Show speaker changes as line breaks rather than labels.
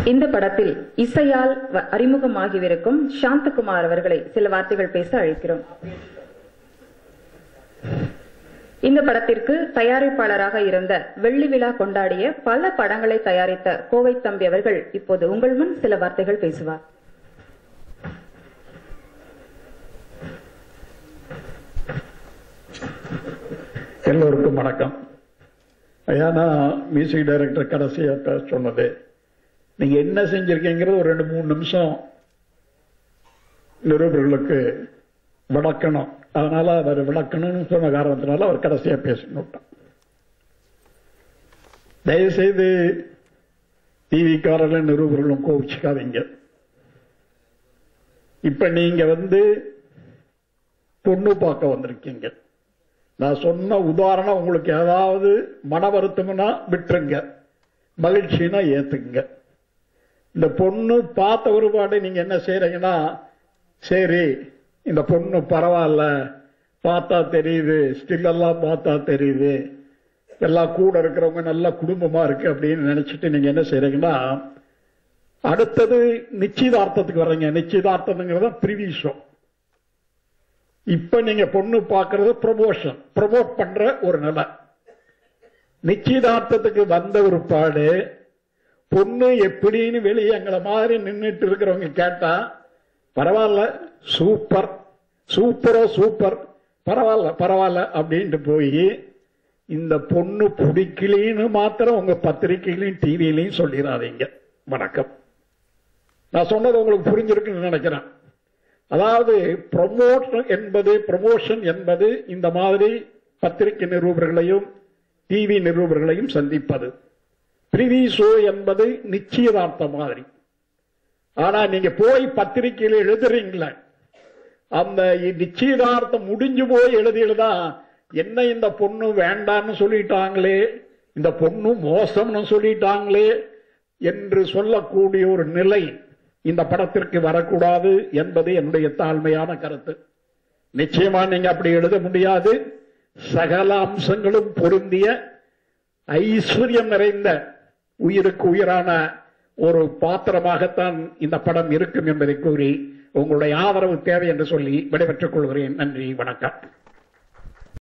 இந்த படத்தில் இசையால் வ- அறிமுகமாகியிருக்கும் சாந்தகுமார் அவர்களை சில வார்த்தைகள் பேச அழைக்கிறோம் இந்த படத்திற்கு தயாரிப்பாளராக இருந்த வெள்ளி விழா கொண்டாடிய பல படங்களை தயாரித்த கோவை தம்பி அவர்கள் இப்போது உங்கள் முன் சில வார்த்தைகள் பேசுவார்
எல்லோருக்கும் வணக்கம் ஐயா நான் மியூசிக் டைரக்டர் கடைசியா பேச சொன்னது நீங்க என்ன செஞ்சிருக்கீங்கிறது ஒரு ரெண்டு மூணு நிமிஷம் நிருபர்களுக்கு விளக்கணும் அதனால அவர் விளக்கணும்னு சொன்ன காரணத்தினால அவர் கடைசியா பேசணும் தயவுசெய்து டிவிக்காரர்களும் நிருபர்களும் கோவிச்சுக்காதீங்க இப்ப நீங்க வந்து பொண்ணு பார்க்க வந்திருக்கீங்க நான் சொன்ன உதாரணம் உங்களுக்கு ஏதாவது மன வருத்தம்னா விட்டுருங்க மகிழ்ச்சினா ஏத்துக்குங்க இந்த பொண்ணு பார்த்த ஒருபாடு நீங்க என்ன செய்றீங்கன்னா சரி இந்த பொண்ணு பரவாயில்ல பார்த்தா தெரியுது ஸ்டில் எல்லாம் பார்த்தா தெரியுது எல்லாம் கூட இருக்கிறவங்க நல்ல குடும்பமா இருக்கு அப்படின்னு நினைச்சிட்டு நீங்க என்ன செய்றீங்கன்னா அடுத்தது நிச்சயதார்த்தத்துக்கு வர்றீங்க நிச்சயதார்த்தம்ங்கிறது பிரிவி ஷோ இப்ப நீங்க பொண்ணு பார்க்கறது ப்ரமோஷன் ப்ரமோட் பண்ற ஒரு நிலை நிச்சயதார்த்தத்துக்கு வந்த ஒரு பாடு பொண்ணு எப்படின்னு வெளியே எங்களை மாதிரி நின்னுட்டு இருக்கிறவங்க கேட்டா பரவாயில்ல சூப்பர் சூப்பரோ சூப்பர் பரவாயில்ல பரவாயில்ல அப்படின்ட்டு போய் இந்த பொண்ணு பிடிக்கலின்னு மாத்திரம் உங்க பத்திரிகையிலையும் டிவிலையும் சொல்லிடாதீங்க வணக்கம் நான் சொன்னது உங்களுக்கு புரிஞ்சிருக்குன்னு நினைக்கிறேன் அதாவது ப்ரமோஷன் என்பது ப்ரமோஷன் என்பது இந்த மாதிரி பத்திரிகை நிருபர்களையும் டிவி நிருபர்களையும் சந்திப்பது பிரிவி ஷோ என்பது நிச்சயதார்த்தம் மாதிரி ஆனா நீங்க போய் பத்திரிகையில எழுதுறீங்களே அந்த நிச்சயதார்த்தம் முடிஞ்சு போய் எழுதியதுதான் என்ன இந்த பொண்ணு வேண்டான்னு சொல்லிட்டாங்களே இந்த பொண்ணு மோசம்னு சொல்லிட்டாங்களே என்று சொல்லக்கூடிய ஒரு நிலை இந்த படத்திற்கு வரக்கூடாது என்பது என்னுடைய தாழ்மையான கருத்து நிச்சயமா நீங்க அப்படி எழுத முடியாது சகல அம்சங்களும் பொருந்திய ஐஸ்வர்யம் நிறைந்த உயிருக்கு உயிரான ஒரு பாத்திரமாகத்தான் இந்த படம் இருக்கும் என்பதை கூறி உங்களுடைய ஆதரவு தேவை என்று சொல்லி விடைபெற்றுக் கொள்கிறேன் நன்றி வணக்கம்